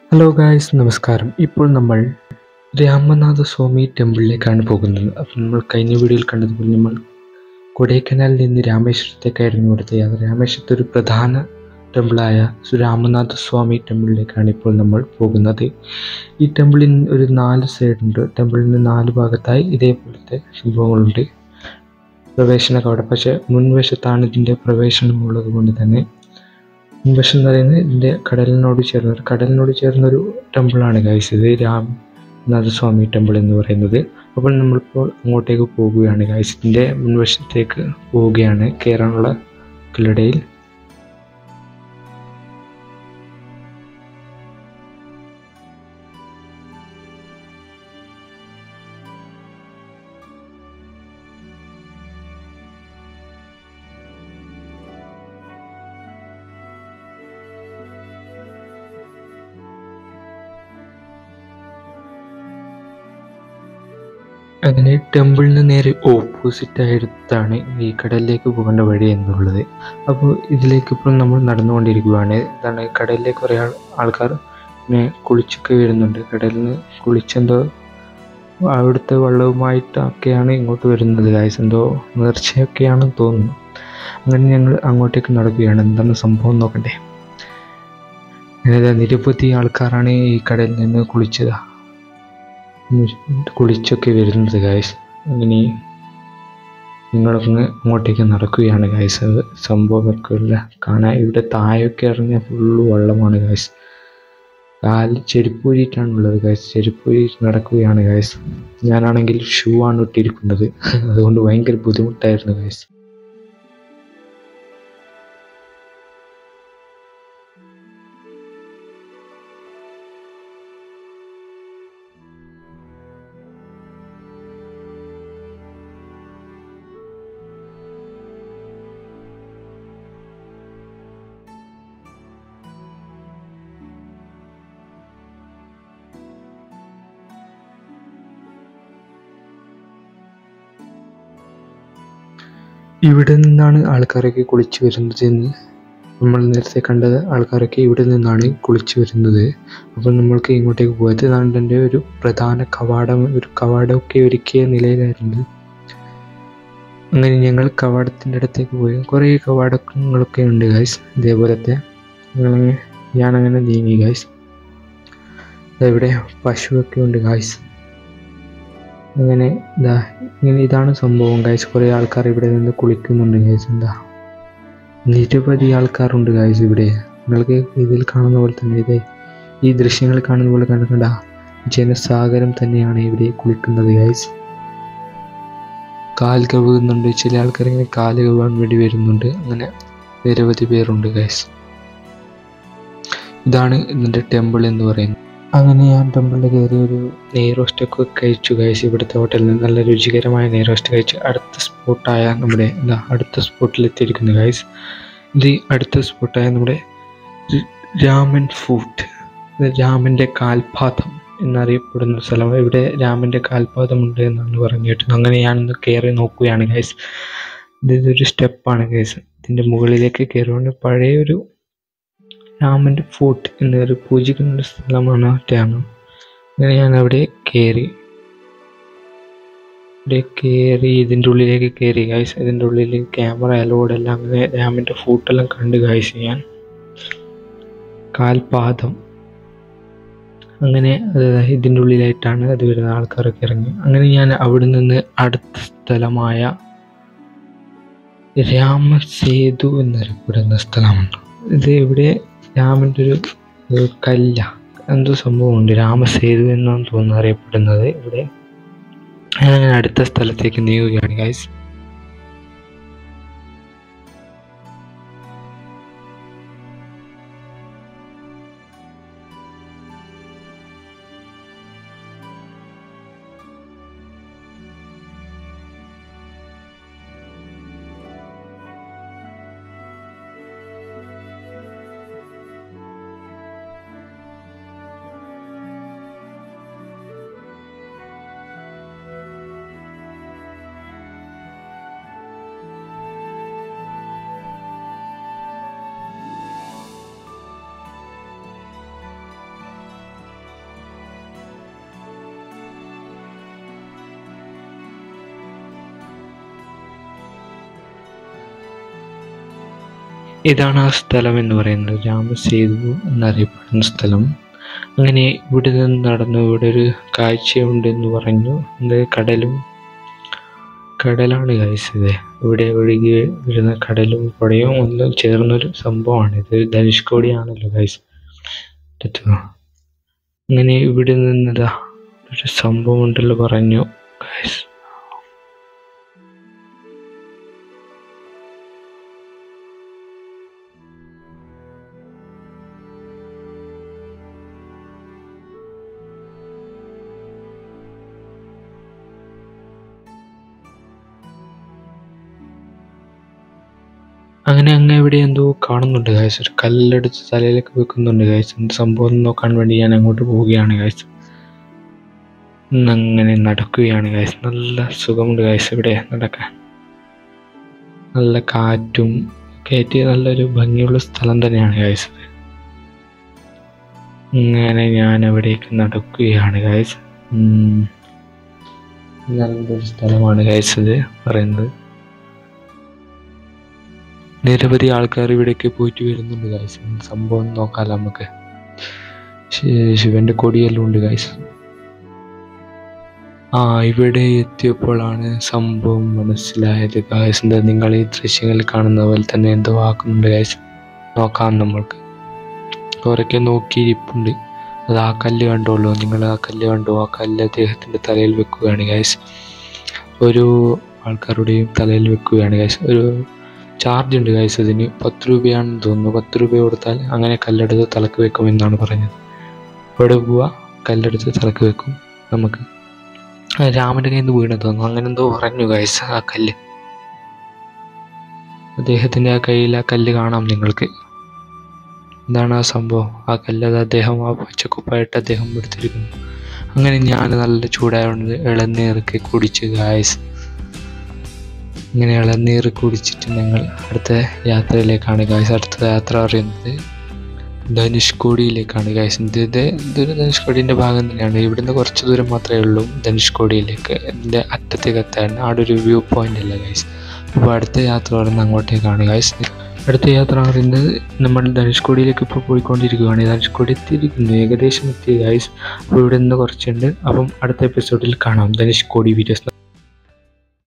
hello guys നമസ്കാരം ഇപ്പോൾ നമ്മൾ രാമനാഥ സ്വാമി ടെമ്പിളിലേക്കാണ് പോകുന്നത് അപ്പോൾ നമ്മൾ കഴിഞ്ഞ വീഡിയോയിൽ കണ്ടതുപോലെ നമ്മൾ കൊടൈക്കനാലിൽ നിന്ന് രാമേശ്വരത്തേക്കായിരുന്നു ഇവിടുത്തെ യാത്ര രാമേശ്വരത്തെ ഒരു പ്രധാന ടെമ്പിളായ രാമനാഥ സ്വാമി ടെമ്പിളിലേക്കാണ് ഇപ്പോൾ നമ്മൾ പോകുന്നത് ഈ ടെമ്പിളിന് ഒരു നാല് സൈഡുണ്ട് ടെമ്പിളിന് നാല് ഭാഗത്തായി ഇതേപോലത്തെ സംഭവങ്ങളുണ്ട് പ്രവേശന കവട പക്ഷേ മുൻവശത്താണ് ഇതിൻ്റെ പ്രവേശനമുള്ളത് കൊണ്ട് തന്നെ മുൻവശം എന്ന് പറയുന്നത് ഇതിൻ്റെ കടലിനോട് ചേർന്ന കടലിനോട് ചേർന്നൊരു ടെമ്പിളാണ് ഗൈസ് ഇത് രാമനാഥസ്വാമി ടെമ്പിൾ എന്ന് പറയുന്നത് അപ്പോൾ നമ്മളിപ്പോൾ അങ്ങോട്ടേക്ക് പോകുകയാണ് ഗൈസ് ഇതിൻ്റെ മുൻവശത്തേക്ക് പോവുകയാണ് കയറാനുള്ള കിളിടയിൽ അങ്ങനെ ടെമ്പിളിന് നേരെ ഓപ്പോസിറ്റ് ആയിട്ടാണ് ഈ കടലിലേക്ക് പോകേണ്ട വഴി എന്നുള്ളത് അപ്പോൾ ഇതിലേക്ക് ഇപ്പോൾ നമ്മൾ നടന്നുകൊണ്ടിരിക്കുകയാണ് എന്താണ് കടലിലേക്ക് കുറേ ആൾ ആൾക്കാർ ഇങ്ങനെ കുളിച്ചൊക്കെ വരുന്നുണ്ട് കടലിൽ നിന്ന് കുളിച്ചെന്തോ അവിടുത്തെ വെള്ളവുമായിട്ടൊക്കെയാണ് ഇങ്ങോട്ട് വരുന്നത് ഗായ്സ് എന്തോ നേർച്ചയൊക്കെയാണെന്ന് തോന്നുന്നു അങ്ങനെ ഞങ്ങൾ അങ്ങോട്ടേക്ക് നടക്കുകയാണ് എന്താണ് സംഭവം നോക്കണ്ടേ അങ്ങനെ നിരവധി ആൾക്കാരാണ് ഈ കടലിൽ നിന്ന് കുളിച്ചത് കുളിച്ചൊക്കെ വരുന്നത് ഗായ്സ് അങ്ങനെ നിങ്ങളൊന്ന് അങ്ങോട്ടേക്ക് നടക്കുകയാണ് ഗായ്സ് അത് സംഭവമൊക്കെ കാണാൻ ഇവിടെ താഴൊക്കെ ഇറങ്ങിയ ഫുള്ള് വെള്ളമാണ് ഗായ്സ് കാല് ചെരുപ്പൂരിയിട്ടാണുള്ളത് ഗായ്സ് ചെരുപ്പൂരി നടക്കുകയാണ് ഗായ്സ് ഞാനാണെങ്കിൽ ഷൂ ആണ് ഇട്ടിരിക്കുന്നത് അതുകൊണ്ട് ഭയങ്കര ബുദ്ധിമുട്ടായിരുന്നു ഗായ്സ് ഇവിടെ നിന്നാണ് ആൾക്കാരൊക്കെ കുളിച്ചു വരുന്നത് എന്ന് നമ്മൾ നേരത്തെ കണ്ടത് ആൾക്കാരൊക്കെ ഇവിടെ നിന്നാണ് കുളിച്ചു വരുന്നത് അപ്പോൾ നമ്മൾക്ക് ഇങ്ങോട്ടേക്ക് പോയത് അതാണ് എൻ്റെ ഒരു പ്രധാന കവാടം ഒരു കവാടമൊക്കെ ഒരുക്കിയ നിലയിലായിരുന്നു അങ്ങനെ ഞങ്ങൾ കവാടത്തിൻ്റെ അടുത്തേക്ക് പോയി കുറേ കവാടങ്ങളൊക്കെ ഉണ്ട് ഗൈസ് ഇതേപോലത്തെ ഞങ്ങളങ്ങനെ ഞാനങ്ങനെ നീങ്ങി ഗൈസ് ഇവിടെ പശുവൊക്കെ ഉണ്ട് ഗൈസ് അങ്ങനെ ഇതാ ഇങ്ങനെ ഇതാണ് സംഭവം ഗൈസ് കുറേ ആൾക്കാർ ഇവിടെ നിന്ന് കുളിക്കുന്നുണ്ട് ഗൈസ് എന്താ നിരവധി ആൾക്കാരുണ്ട് ഗൈസ് ഇവിടെ നിങ്ങൾക്ക് ഇതിൽ കാണുന്ന പോലെ തന്നെ ഇതേ ഈ ദൃശ്യങ്ങൾ കാണുന്ന പോലെ കണ്ട ജനസാഗരം തന്നെയാണ് ഇവിടെ കുളിക്കുന്നത് ഗൈസ് കാൽ കഴുകുന്നുണ്ട് ചില ആൾക്കാർ ഇങ്ങനെ കാല് കഴുകാൻ വേണ്ടി വരുന്നുണ്ട് അങ്ങനെ നിരവധി പേരുണ്ട് ഗൈസ് ഇതാണ് ഇതിൻ്റെ ടെമ്പിൾ എന്ന് പറയുന്നത് അങ്ങനെ ഞാൻ ടെമ്പിളിൽ കയറി ഒരു നെയ്റോസ്റ്റൊക്കെ കഴിച്ചു കഴിച്ചു ഇവിടുത്തെ ഹോട്ടലിൽ നിന്ന് നല്ല രുചികരമായ നെയ്റോസ്റ്റ് കഴിച്ചു അടുത്ത സ്പോട്ടായ നമ്മുടെ എന്താ അടുത്ത സ്പോട്ടിൽ എത്തിയിരിക്കുന്നു ഗൈസ് ഇത് അടുത്ത സ്പോട്ടായ നമ്മുടെ രാമൻ ഫൂട്ട് രാമൻ്റെ കാൽപാദം എന്നറിയപ്പെടുന്ന സ്ഥലം ഇവിടെ രാമൻ്റെ കാൽപാദമുണ്ട് എന്നാണ് പറഞ്ഞു കേട്ടത് അങ്ങനെ ഞാനൊന്ന് കയറി നോക്കുകയാണ് ഗൈസ് ഇതൊരു സ്റ്റെപ്പാണ് ഗൈസ് ഇതിൻ്റെ മുകളിലേക്ക് കയറുകൊണ്ട് പഴയ ഒരു രാമൻ്റെ ഫോർട്ട് എന്നൊരു പൂജിക്കുന്ന ഒരു സ്ഥലമാണ് മറ്റാണ് അങ്ങനെ ഞാൻ അവിടെ കയറി ഇവിടെ കയറി ഇതിൻ്റെ ഉള്ളിലേക്ക് കയറി ഗൈസ് ഇതിൻ്റെ ഉള്ളിൽ ക്യാമറ അലോഡ് എല്ലാം അങ്ങനെ രാമൻ്റെ ഫോർട്ടെല്ലാം കണ്ട് ഗൈസ് ഞാൻ കാൽപാദം അങ്ങനെ ഇതിൻ്റെ ഉള്ളിലായിട്ടാണ് അത് വരുന്ന ആൾക്കാരൊക്കെ ഇറങ്ങി അങ്ങനെ ഞാൻ അവിടെ നിന്ന് അടുത്ത സ്ഥലമായ രാമസേതു എന്നറിയപ്പെടുന്ന സ്ഥലമാണ് ഇത് ഇവിടെ രാമൻ്റെ ഒരു കല്ല എന്തോ സംഭവമുണ്ട് രാമസേതു എന്നാണ് തോന്നുന്നു അറിയപ്പെടുന്നത് ഇവിടെ ഞാൻ അടുത്ത സ്ഥലത്തേക്ക് നീങ്ങുകയാണ് ഗൈസ് ഇതാണ് ആ സ്ഥലം എന്ന് പറയുന്നത് രാമസേതു എന്നറിയപ്പെടുന്ന സ്ഥലം അങ്ങനെ ഇവിടെ നിന്ന് നടന്നു ഇവിടെ ഒരു കാഴ്ചയുണ്ട് എന്ന് പറഞ്ഞു ഇത് കടലും കടലാണ് ഗൈസ് ഇത് ഇവിടെ ഒഴുകി വരുന്ന കടലും പുഴയും എല്ലാം ചേർന്നൊരു സംഭവമാണ് ഇത് ധനുഷ്കോടിയാണല്ലോ ഗൈസ് അങ്ങനെ ഇവിടെ നിന്നതാ ഒരു സംഭവം ഉണ്ടല്ലോ പറഞ്ഞു ഗൈസ് അങ്ങനെ അങ്ങ് എവിടെ എന്തോ കാണുന്നുണ്ട് ഗൈസ് ഒരു കല്ലെടുത്ത് തലയിലേക്ക് വെക്കുന്നുണ്ട് ഗൈസ് എന്ത് സംഭവം എന്ന് നോക്കാൻ വേണ്ടി ഞാൻ അങ്ങോട്ട് പോവുകയാണ് ഗൈസ് അങ്ങനെ നടക്കുകയാണ് ഗൈസ് നല്ല സുഖമുണ്ട് ഗൈസ് ഇവിടെ നടക്കാൻ നല്ല കാറ്റും കയറ്റി നല്ലൊരു ഭംഗിയുള്ള സ്ഥലം തന്നെയാണ് ഗൈസ് അങ്ങനെ ഞാൻ അവിടേക്ക് നടക്കുകയാണ് ഗൈസ് നല്ലൊരു സ്ഥലമാണ് ഗൈസ് ഇത് പറയുന്നത് നിരവധി ആൾക്കാർ ഇവിടേക്ക് പോയിട്ട് വരുന്നുണ്ട് ഗൈസ് സംഭവം നോക്കാലോ നമുക്ക് ശി- ശിവന്റെ കൊടിയെല്ലാം ഉണ്ട് ഗൈസ് ആ ഇവിടെ എത്തിയപ്പോഴാണ് സംഭവം മനസ്സിലായത് ഗൈസ് എന്താ നിങ്ങൾ ഈ ദൃശ്യങ്ങളിൽ കാണുന്ന പോലെ തന്നെ എന്തോ ആക്കുന്നുണ്ട് ഗൈസ് നോക്കാം നമ്മൾക്ക് അവരൊക്കെ നോക്കിയിരിപ്പുണ്ട് അത് ആ കല്ല് കണ്ടോളൂ നിങ്ങൾ ആ കല്ല് കണ്ടോ ആ കല്ല് അദ്ദേഹത്തിന്റെ തലയിൽ വെക്കുകയാണ് ഗൈസ് ഒരു ആൾക്കാരുടെയും തലയിൽ വെക്കുകയാണ് ഗൈസ് ഒരു ചാർജ് ഉണ്ട് ഗൈസ് ഇതിന് പത്ത് രൂപയാണെന്ന് തോന്നുന്നു പത്ത് രൂപ കൊടുത്താൽ അങ്ങനെ കല്ലെടുത്ത് തലക്ക് വെക്കും എന്നാണ് പറഞ്ഞത് ഇവിടെ പോവാ കല്ലെടുത്ത് തലക്ക് വെക്കും നമുക്ക് ആ രാമന്റെ കയ്യിൽ നിന്ന് വീണെന്ന് തോന്നുന്നു അങ്ങനെ എന്തോ പറഞ്ഞു ഗൈസ് ആ കല്ല് അദ്ദേഹത്തിന്റെ ആ കയ്യിൽ ആ കല്ല് കാണാം നിങ്ങൾക്ക് എന്താണ് ആ സംഭവം ആ കല്ല് അത് അദ്ദേഹം ആ പച്ചക്കുപ്പായിട്ട് അദ്ദേഹം എടുത്തിരിക്കുന്നു അങ്ങനെ ഞാൻ നല്ല ചൂടായതുകൊണ്ട് ഇളനീറൊക്കെ കുടിച്ച് ഗായസ് ഇങ്ങനെ ഇളനീർ കുടിച്ചിട്ട് ഞങ്ങൾ അടുത്ത യാത്രയിലേക്കാണ് ഗായ്സ് അടുത്ത യാത്ര അറിയുന്നത് ധനുഷ്കോടിയിലേക്കാണ് ഗായ്സ് ഇത് ഇത് ഇതൊരു ധനുഷ്കോടിൻ്റെ ഭാഗം തന്നെയാണ് ഇവിടുന്ന് കുറച്ച് ദൂരം മാത്രമേ ഉള്ളൂ ധനുഷ്കോടിയിലേക്ക് ഇതിൻ്റെ അറ്റത്തേക്ക് എത്താൻ അവിടെ ഒരു വ്യൂ പോയിന്റ് അല്ല ഗായ്സ് അപ്പോൾ അടുത്ത യാത്ര പറയുന്നത് അങ്ങോട്ടേക്കാണ് ഗായ്സ് അടുത്ത യാത്ര പറയുന്നത് നമ്മൾ ധനുഷ്കോടിയിലേക്ക് ഇപ്പോൾ പോയിക്കൊണ്ടിരിക്കുകയാണ് ധനുഷ്കോടി എത്തിയിരിക്കുന്നു ഏകദേശം എത്തി ഗായ്സ് അപ്പോൾ ഇവിടെ നിന്ന് കുറച്ചുണ്ട് അപ്പം അടുത്ത എപ്പിസോഡിൽ കാണാം ധനുഷ്കോടി വീഡിയോസ്